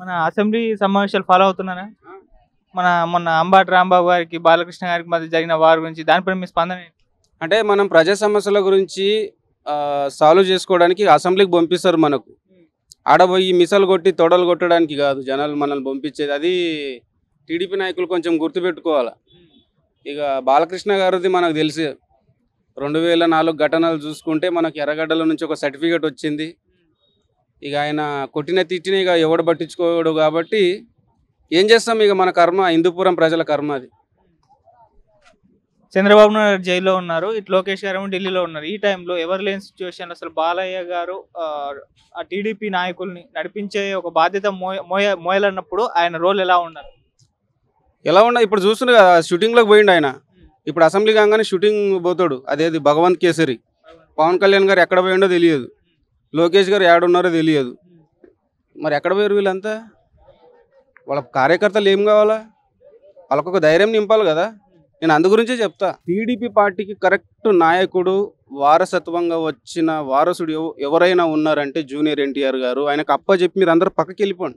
మన అసెంబ్లీ సమావేశాలు ఫాలో అవుతున్నారా మన మొన్న అంబాటి రాంబాబు గారికి బాలకృష్ణ గారికి మధ్య జరిగిన వారి గురించి దానిపై మీ స్పందన ఏంటి? అంటే మనం ప్రజా సమస్యల గురించి సాల్వ్ చేసుకోవడానికి అసెంబ్లీకి పంపిస్తారు మనకు ఆడబోయి మిసలు కొట్టి తొడలు కొట్టడానికి కాదు జనాలు మనల్ని పంపించేది అది టీడీపీ నాయకులు కొంచెం గుర్తుపెట్టుకోవాలి ఇక బాలకృష్ణ గారిది మనకు తెలుసు రెండు వేల నాలుగు ఘటనలు చూసుకుంటే మనకు ఎర్రగడ్డల నుంచి ఒక సర్టిఫికేట్ వచ్చింది ఇక ఆయన కొట్టిన తిట్టిన ఇక ఎవడు పట్టించుకోడు కాబట్టి ఏం చేస్తాం ఇక మన కర్మ హిందూపురం ప్రజల కర్మ అది చంద్రబాబు నాయుడు జైల్లో ఉన్నారు ఇటు లోకేష్ గారు ఏమో ఢిల్లీలో ఉన్నారు ఈ టైంలో ఎవరు లేని సిచ్యువేషన్ అసలు బాలయ్య గారు ఆ, ఆ టీడీపీ నాయకుల్ని నడిపించే ఒక బాధ్యత మోయ మోయ మోయాలన్నప్పుడు ఆయన రోల్ ఎలా ఉన్నారు ఎలా ఉన్నా ఇప్పుడు చూస్తున్నా కదా షూటింగ్లోకి పోయిండు ఆయన ఇప్పుడు అసెంబ్లీ కాగానే షూటింగ్ పోతాడు అదేది భగవంత్ కేసరి పవన్ కళ్యాణ్ గారు ఎక్కడ పోయిండో తెలియదు లోకేష్ గారు ఏడున్నారో తెలియదు మరి ఎక్కడ పోయారు వీళ్ళంతా వాళ్ళ కార్యకర్తలు ఏం కావాలా వాళ్ళకొక ధైర్యం నింపాలి కదా నేను అందు గురించే చెప్తా టీడీపీ పార్టీకి కరెక్ట్ నాయకుడు వారసత్వంగా వచ్చిన వారసుడు ఎవ- ఎవరైనా ఉన్నారంటే జూనియర్ ఎన్టీఆర్ గారు ఆయనకు అప్ప చెప్పి మీరు అందరూ పక్కకి వెళ్ళిపోండి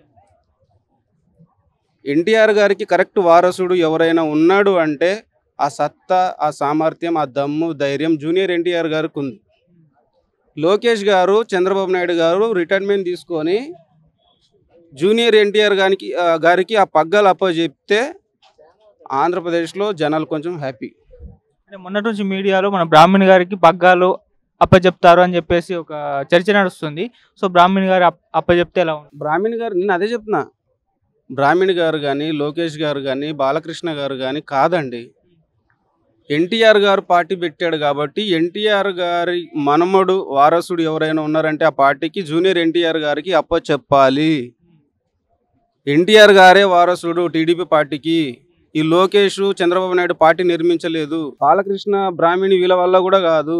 ఎన్టీఆర్ గారికి కరెక్ట్ వారసుడు ఎవరైనా ఉన్నాడు అంటే ఆ సత్తా ఆ సామర్థ్యం ఆ దమ్ము ధైర్యం జూనియర్ ఎన్టీఆర్ గారికి ఉంది లోకేష్ గారు చంద్రబాబు నాయుడు గారు రిటైర్మెంట్ తీసుకొని జూనియర్ ఎన్టీఆర్ గారికి ఆ, గారికి ఆ పగ్గాలు అప్ప చెప్తే ఆంధ్రప్రదేశ్లో జనాలు కొంచెం హ్యాపీ అంటే మొన్నటి నుంచి మీడియాలో మన బ్రాహ్మణి గారికి పగ్గాలు అప్పచెప్తారు అని చెప్పేసి ఒక చర్చ నడుస్తుంది సో బ్రాహ్మణి గారు అప్ప- అప్పచెప్తే ఎలా ఉంది బ్రాహ్మణి గారు నేను అదే చెప్తున్నా బ్రాహ్మణి గారు కానీ లోకేష్ గారు కానీ బాలకృష్ణ గారు కానీ కాదండి ఎన్టీఆర్ గారు పార్టీ పెట్టాడు కాబట్టి ఎన్టీఆర్ గారి మనమడు వారసుడు ఎవరైనా ఉన్నారంటే ఆ పార్టీకి జూనియర్ ఎన్టీఆర్ గారికి అప్ప చెప్పాలి ఎన్టీఆర్ గారే వారసుడు టీడీపీ పార్టీకి ఈ లోకేష్ చంద్రబాబు నాయుడు పార్టీ నిర్మించలేదు బాలకృష్ణ బ్రాహ్మణి వీళ్ళ వల్ల కూడా కాదు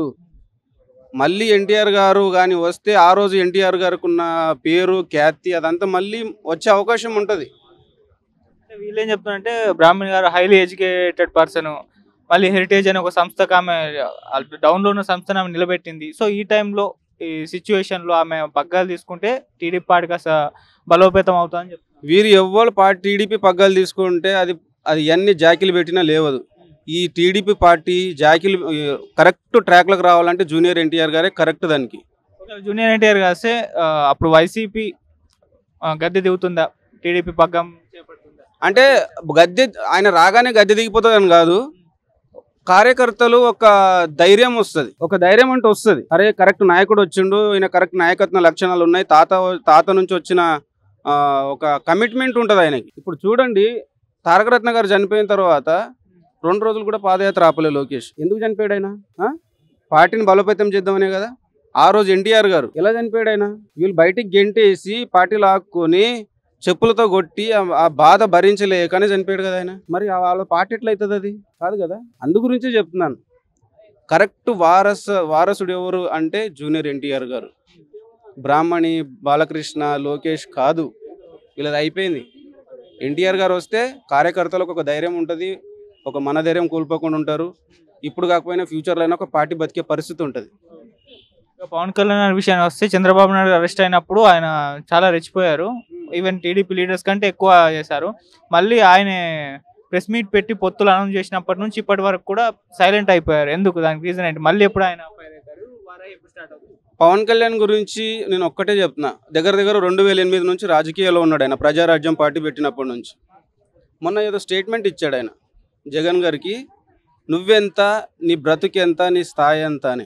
మళ్ళీ ఎన్టీఆర్ గారు కానీ వస్తే ఆ రోజు ఎన్టీఆర్ గారికి ఉన్న పేరు ఖ్యాతి అదంతా మళ్ళీ వచ్చే అవకాశం ఉంటుంది అంటే వీళ్ళు ఏం చెప్తున్నారంటే Brahmani garu highly educated person మళ్ళీ హెరిటేజ్ అనే ఒక సంస్థకు ఆమె డౌన్లో ఉన్న సంస్థను ఆమె నిలబెట్టింది సో ఈ టైంలో ఈ సిచ్యువేషన్ లో ఆమె పగ్గాలు తీసుకుంటే టీడీపీ పార్టీ కాస్త బలోపేతం అవుతుందని చెప్తున్నారు వీరు ఎవ్వరు పార్టీ టీడీపీ పగ్గాలు తీసుకుంటే అది అది ఎన్ని జాకీలు పెట్టినా లేవదు ఈ టీడీపీ పార్టీ జాకీలు కరెక్ట్ ట్రాక్లకు రావాలంటే జూనియర్ ఎన్టీఆర్ గారే కరెక్ట్ దానికి జూనియర్ ఎన్టీఆర్ కాస్తే ఆ, అప్పుడు వైసీపీ గద్దె దిగుతుందా టీడీపీ పగ్గం చేపడుతుందా అంటే గద్దె ఆయన రాగానే గద్దె దిగిపోతుందని కాదు కార్యకర్తలు ఒక ధైర్యం వస్తుంది ఒక ధైర్యం అంటే వస్తుంది అరే కరెక్ట్ నాయకుడు వచ్చిండు ఈయన కరెక్ట్ నాయకత్వ లక్షణాలు ఉన్నాయి తాత తాత నుంచి వచ్చిన ఆ, ఒక కమిట్మెంట్ ఉంటుంది ఆయనకి ఇప్పుడు చూడండి తారకరత్న గారు చనిపోయిన తర్వాత రెండు రోజులు కూడా పాదయాత్ర ఆపలే లోకేష్ ఎందుకు చనిపోయాడు ఆయన ఆ? పార్టీని బలోపేతం చేద్దామనే కదా ఆ రోజు ఎన్టీఆర్ గారు ఎలా చనిపోయాడు ఆయన వీళ్ళు బయటికి గెంటేసి పార్టీ లాక్కొని చెప్పులతో కొట్టి ఆ- ఆ బాధ భరించలేకనే చనిపోయాడు కదా ఆయన మరి ఆ వాళ్ళ పార్టీ ఎట్లా అవుతుంది అది కాదు కదా అందు గురించే చెప్తున్నాను కరెక్ట్ వారస వారసుడు ఎవరు అంటే జూనియర్ ఎన్టీఆర్ గారు బ్రాహ్మణి బాలకృష్ణ లోకేష్ కాదు వీళ్ళది అయిపోయింది ఎన్టీఆర్ గారు వస్తే కార్యకర్తలకు ఒక ధైర్యం ఉంటుంది ఒక మన ధైర్యం కోల్పోకుండా ఉంటారు ఇప్పుడు కాకపోయినా ఫ్యూచర్లో అయినా ఒక పార్టీ బతికే పరిస్థితి ఉంటుంది ఇక పవన్ కళ్యాణ్ విషయానికి వస్తే చంద్రబాబు నాయుడు అరెస్ట్ అయినప్పుడు ఆయన చాలా రెచ్చిపోయారు ఈవెన్ టీడీపీ లీడర్స్ కంటే ఎక్కువ చేశారు మళ్ళీ ఆయన ప్రెస్ మీట్ పెట్టి పొత్తులు అనౌన్స్ చేసినప్పటి నుంచి ఇప్పటి వరకు కూడా సైలెంట్ అయిపోయారు ఎందుకు దానికి రీజన్ ఏంటి మళ్ళీ ఎప్పుడు ఆయన fire అవుతారు? వారాహి ఎప్పుడు start అవుతుంది? పవన్ కళ్యాణ్ గురించి నేను ఒక్కటే చెప్తున్నా దగ్గర దగ్గర రెండు వేల ఎనిమిది నుంచి రాజకీయాల్లో ఉన్నాడు ఆయన ప్రజారాజ్యం పార్టీ పెట్టినప్పటి నుంచి మొన్న ఏదో స్టేట్మెంట్ ఇచ్చాడు ఆయన జగన్ గారికి నువ్వెంత నీ బ్రతుకెంత నీ స్థాయి ఎంత అని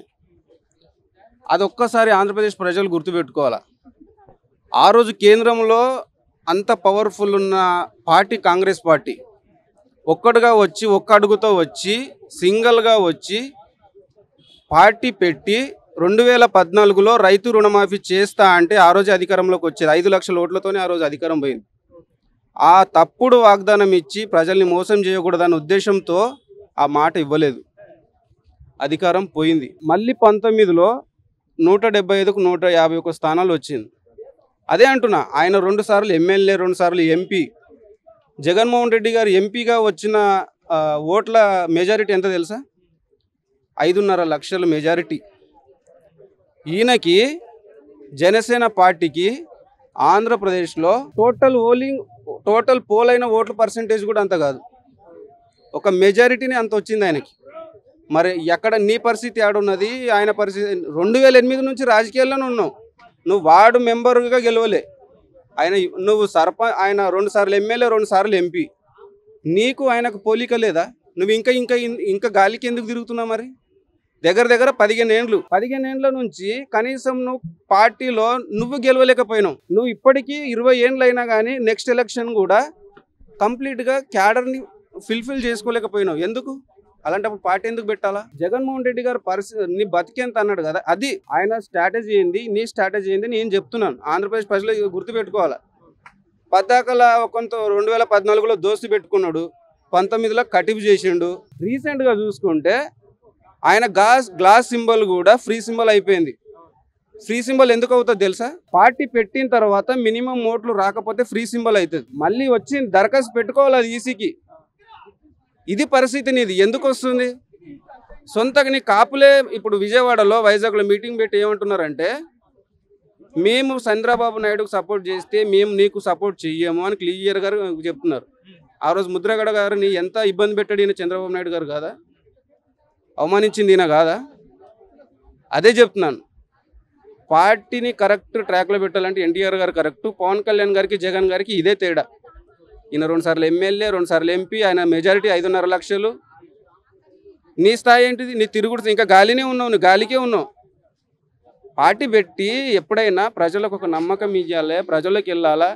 అది ఒక్కసారి ఆంధ్రప్రదేశ్ ప్రజలు గుర్తుపెట్టుకోవాలా ఆ రోజు కేంద్రంలో అంత పవర్ఫుల్ ఉన్న పార్టీ కాంగ్రెస్ పార్టీ ఒక్కడుగా వచ్చి ఒక్క అడుగుతో వచ్చి సింగిల్గా వచ్చి పార్టీ పెట్టి రెండు వేల పద్నాలుగులో రైతు రుణమాఫీ చేస్తా అంటే ఆ రోజు అధికారంలోకి వచ్చేది ఐదు లక్షల ఓట్లతోనే ఆ రోజు అధికారం పోయింది ఆ తప్పుడు వాగ్దానం ఇచ్చి ప్రజల్ని మోసం చేయకూడదన్న ఉద్దేశంతో ఆ మాట ఇవ్వలేదు అధికారం పోయింది మళ్ళీ పంతొమ్మిదిలో నూట డెబ్బై ఐదుకు నూట యాభై ఒక స్థానాలు వచ్చింది అదే అంటున్నా ఆయన రెండు సార్లు ఎమ్మెల్యే రెండు సార్లు ఎంపీ జగన్మోహన్ రెడ్డి గారు ఎంపీగా వచ్చిన ఆ, ఓట్ల మెజారిటీ ఎంత తెలుసా ఐదున్నర లక్షల మెజారిటీ ఈయనకి జనసేన పార్టీకి ఆంధ్రప్రదేశ్లో టోటల్ ఓలింగ్ టోటల్ పోల్ అయిన ఓట్ల పర్సంటేజ్ కూడా అంత కాదు ఒక మెజారిటీని అంత వచ్చింది ఆయనకి మరి ఎక్కడ నీ పరిస్థితి ఆడున్నది ఆయన పరిస్థితి రెండు వేల ఎనిమిది నుంచి రాజకీయాల్లోనే ఉన్నావు నువ్వు వార్డు మెంబర్గా గెలవలే ఆయన నువ్వు సర్ప ఆయన రెండు సార్లు ఎమ్మెల్యే రెండు సార్లు ఎంపీ నీకు ఆయనకు పోలిక లేదా నువ్వు ఇంకా ఇంకా ఇంకా గాలికి ఎందుకు తిరుగుతున్నావు మరి దగ్గర దగ్గర పదిహేను ఏండ్లు పదిహేను ఏండ్ల నుంచి కనీసం నువ్వు పార్టీలో నువ్వు గెలవలేకపోయినావు నువ్వు ఇప్పటికీ ఇరవై ఏండ్లు అయినా కానీ నెక్స్ట్ ఎలక్షన్ కూడా కంప్లీట్గా క్యాడర్ని ఫిల్ఫిల్ చేసుకోలేకపోయినావు ఎందుకు అలాంటప్పుడు పార్టీ ఎందుకు పెట్టాలా జగన్మోహన్ రెడ్డి గారు పరిస్థితి నీ బతికేంత అన్నాడు కదా అది ఆయన స్ట్రాటజీ ఏంది నీ స్ట్రాటజీ ఏంది నేను చెప్తున్నాను ఆంధ్రప్రదేశ్ ప్రజలు ఇది గుర్తుపెట్టుకోవాలా పద్దాకల కొంత రెండు వేల పద్నాలుగులో దోస్తు పెట్టుకున్నాడు పంతొమ్మిదిలో కటిఫ్ చేసిండు రీసెంట్గా చూసుకుంటే ఆయన గ్లాస్ గ్లాస్ సింబల్ కూడా ఫ్రీ సింబల్ అయిపోయింది ఫ్రీ సింబల్ ఎందుకు అవుతుంది తెలుసా పార్టీ పెట్టిన తర్వాత మినిమం ఓట్లు రాకపోతే ఫ్రీ సింబల్ అవుతుంది మళ్ళీ వచ్చి దరఖాస్తు పెట్టుకోవాలి అది ఈసీకి ఇది పరిస్థితి నీది ఎందుకు వస్తుంది సొంతగా నీ కాపులే ఇప్పుడు విజయవాడలో వైజాగ్లో మీటింగ్ పెట్టి ఏమంటున్నారంటే మేము చంద్రబాబు నాయుడుకు సపోర్ట్ చేస్తే మేము నీకు సపోర్ట్ చెయ్యము అని క్లియర్ గారు చెప్తున్నారు ఆ రోజు ముద్రగడ గారిని ఎంత ఇబ్బంది పెట్టాడు ఈయన చంద్రబాబు నాయుడు గారు కాదా అవమానించింది ఈయన కాదా అదే చెప్తున్నాను పార్టీని కరెక్ట్ ట్రాక్లో పెట్టాలంటే ఎన్టీఆర్ గారు కరెక్ట్ పవన్ కళ్యాణ్ గారికి జగన్ గారికి ఇదే తేడా ఈయన రెండు సార్లు ఎమ్మెల్యే రెండు సార్లు ఎంపీ ఆయన మెజారిటీ ఐదున్నర లక్షలు నీ స్థాయి ఏంటిది నీ తిరుగుడు ఇంకా గాలినే ఉన్నావు నువ్వు గాలికే ఉన్నావు పార్టీ పెట్టి ఎప్పుడైనా ప్రజలకు ఒక నమ్మకం ఇవ్వాలి ప్రజలకు వెళ్ళాలా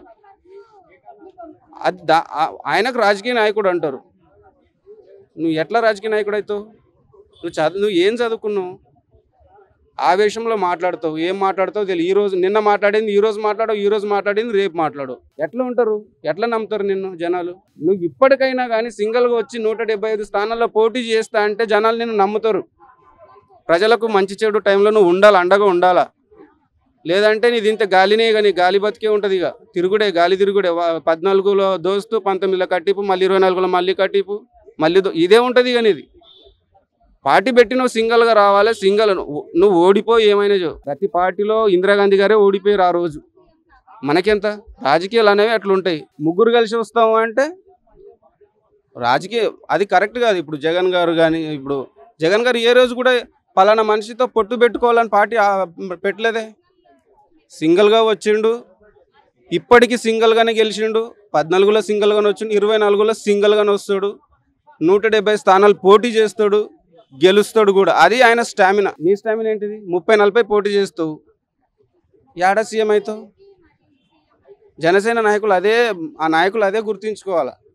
అది దా- ఆ- ఆయనకు రాజకీయ నాయకుడు అంటారు నువ్వు ఎట్లా రాజకీయ నాయకుడు అవుతావు నువ్వు చదువు నువ్వు ఏం చదువుకున్నావు ఆవేశంలో మాట్లాడతావు ఏం మాట్లాడతావు తెలియదు ఈ రోజు నిన్న మాట్లాడింది ఈ రోజు మాట్లాడవు ఈ రోజు మాట్లాడింది రేపు మాట్లాడు ఎట్లా ఉంటారు ఎట్లా నమ్ముతారు నిన్ను జనాలు నువ్వు ఇప్పటికైనా కానీ సింగిల్గా వచ్చి నూట డెబ్బై ఐదు స్థానాల్లో పోటీ చేస్తా అంటే జనాలు నిన్ను నమ్ముతారు ప్రజలకు మంచి చెడు టైంలో నువ్వు ఉండాలి అండగా ఉండాలా లేదంటే నీది ఇంత గాలినే కానీ గాలి బతికే ఉంటుంది ఇక తిరుగుడే గాలి తిరుగుడే వా- పద్నాలుగులో దోస్తు పంతొమ్మిదిలో కట్టిపు మళ్ళీ ఇరవై నాలుగులో మళ్ళీ కట్టిపు మళ్ళీ దో- ఇదే ఉంటుంది ఇక నీది పార్టీ పెట్టి నువ్వు సింగల్గా రావాలి సింగల్ నువ్వు ఓడిపోయి ఏమైనా చూ ప్రతి పార్టీలో ఇందిరాగాంధీ గారే ఓడిపోయారు ఆ రోజు మనకెంత రాజకీయాలు అనేవి అట్లా ఉంటాయి ముగ్గురు కలిసి వస్తాము అంటే రాజకీయ అది కరెక్ట్ కాదు ఇప్పుడు జగన్ గారు కానీ ఇప్పుడు జగన్ గారు ఏ రోజు కూడా పలానా మనిషితో పొట్టు పెట్టుకోవాలని పార్టీ ఆ, పెట్టలేదే సింగిల్గా వచ్చిండు ఇప్పటికీ సింగిల్గానే గెలిచిండు పద్నాలుగులో సింగిల్గానే వచ్చిండు ఇరవై నాలుగులో సింగిల్గానే వస్తాడు నూట డెబ్బై స్థానాలు పోటీ చేస్తాడు గెలుస్తాడు కూడా అది ఆయన స్టామినా నీ స్టామినా ఏంటిది ముప్పై నలభై పోటీ చేస్తావు ఏడా సీఎం అవుతావు జనసేన నాయకులు అదే ఆ నాయకులు అదే గుర్తుంచుకోవాలి